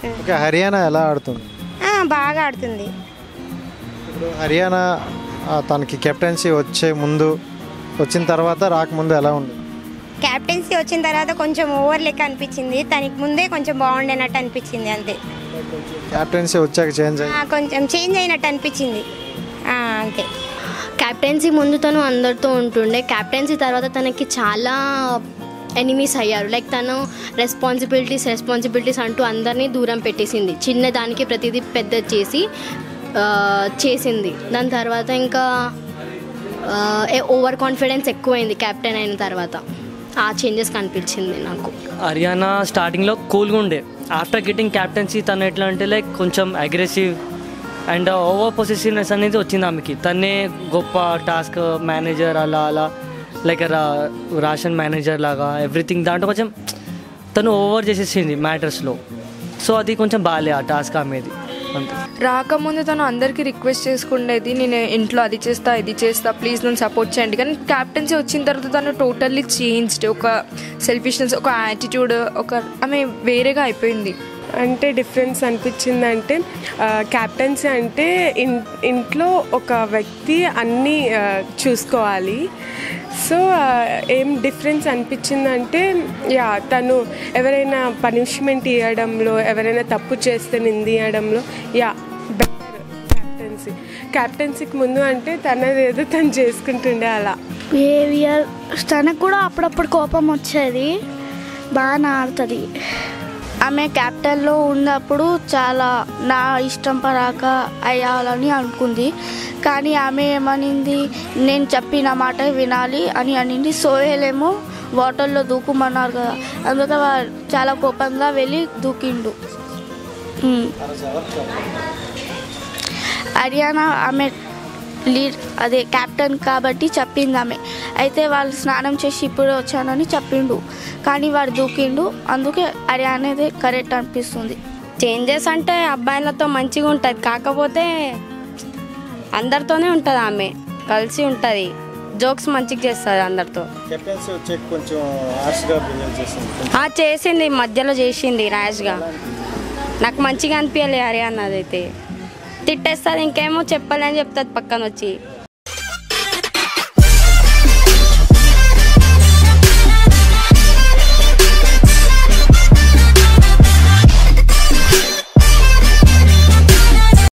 Okay Haryana ఎలా ఆడుతుంది ఆ, బాగా ఆడుతుంది ఇప్పుడు హర్యానా ఆ, తనకి కెప్టెన్సీ వచ్చే ముందు వచ్చిన తర్వాత రాకముందు ఎలా ఉంది క్యాప్టెన్సీ వచ్చిన తర్వాత కొంచెం ఓవర్ లెక్క అనిపించింది తనకి ముందే కొంచెం బాగుండేనట్టు అనిపించింది అంతే కెప్టెన్సీ వచ్చాక చేంజ్ అయ్యి ఆ, కొంచెం చేంజ్ అయినట్టు అనిపించింది ఆ, అంతే క్యాప్టెన్సీ ముందు తను అందరితో ఉంటుండే క్యాప్టెన్సీ తర్వాత తనకి చాలా ఎనిమీస్ అయ్యారు లైక్ తను రెస్పాన్సిబిలిటీస్ రెస్పాన్సిబిలిటీస్ అంటూ అందరినీ దూరం పెట్టేసింది చిన్న దానికి ప్రతిదీ పెద్ద చేసి ఆ, చేసింది దాని తర్వాత ఇంకా ఓవర్ కాన్ఫిడెన్స్ ఎక్కువైంది క్యాప్టెన్ అయిన తర్వాత ఆ చేంజెస్ కనిపించింది నాకు హర్యానా స్టార్టింగ్లో కూల్గా ఉండే ఆఫ్టర్ గెటింగ్ క్యాప్టెన్సీ తను ఎట్లా అంటే లైక్ కొంచెం అగ్రెసివ్ అండ్ ఓవర్ పొసెసివ్నెస్ అనేది వచ్చింది ఆమెకి తనే గొప్ప టాస్క్ మేనేజర్ అలా అలా లైక్ రా రాషన్ మేనేజర్ లాగా ఎవ్రీథింగ్ దాంట్లో కొంచెం తను ఓవర్ చేసేసింది మ్యాటర్స్లో సో అది కొంచెం బాగాలే ఆ టాస్క్ ఆమెది అంతే రాకముందు తను అందరికీ రిక్వెస్ట్ చేసుకుండేది నేను ఇంట్లో అది చేస్తా ఇది చేస్తా ప్లీజ్ నన్ను సపోర్ట్ చేయండి కానీ క్యాప్టెన్సీ వచ్చిన తర్వాత తను టోటల్లీ చేంజ్డ్ ఒక సెల్ఫిష్నెస్ ఒక యాటిట్యూడ్ ఒక ఆమె వేరేగా అయిపోయింది అంటే డిఫరెన్స్ అనిపించిందంటే క్యాప్టెన్సీ అంటే ఇన్ ఇంట్లో ఒక వ్యక్తి అన్నీ ఆ, చూసుకోవాలి సో ఆ, ఏం డిఫరెన్స్ అనిపించిందంటే యా తను ఎవరైనా పనిష్మెంట్ ఇవ్వడంలో ఎవరైనా తప్పు చేస్తే నిందియడంలో యా బెటర్ క్యాప్టెన్సీ క్యాప్టెన్సీకి ముందు అంటే తనదేదో తను చేసుకుంటుండే అలా బిహేవియర్ తనకు కూడా అప్పుడప్పుడు కోపం వచ్చేది బాగా ఆడుతుంది ఆమె క్యాపిటల్లో ఉన్నప్పుడు చాలా నా ఇష్టం పరాక అయ్యాలని అనుకుంది కానీ ఆమె ఏమనింది నేను చెప్పిన మాట వినాలి అని అనింది సోహెలేమో వాటర్లో దూకుమన్నారు కదా అందుకే వా- చాలా కోపంగా వెళ్ళి దూకిండు ఉమ్. హర్యానా ఆమె లీడ్ అదే క్యాప్టెన్ కాబట్టి చెప్పింది ఆమె అయితే వాళ్ళు స్నానం చేసి ఇప్పుడే వచ్చానని చెప్పిండు కానీ వాడు దూకిండు అందుకే హర్యానాదే కరెక్ట్ అనిపిస్తుంది చేంజెస్ అంటే అబ్బాయిలతో మంచిగా ఉంటుంది కాకపోతే అందరితోనే ఉంటుంది ఆమె కలిసి ఉంటుంది జోక్స్ మంచిగా చేస్తుంది అందరితో కెప్టెన్సీ వచ్చే కొంచెం హార్ష్గా బిహేవ్ చేసింది ఆ చేసింది మధ్యలో చేసింది ర్యాష్గా నాకు మంచిగా అనిపించలే హర్యానా అదైతే తిట్టేస్తుంది ఇంకేమో చెప్పాలని చెప్తుంది పక్కన వచ్చి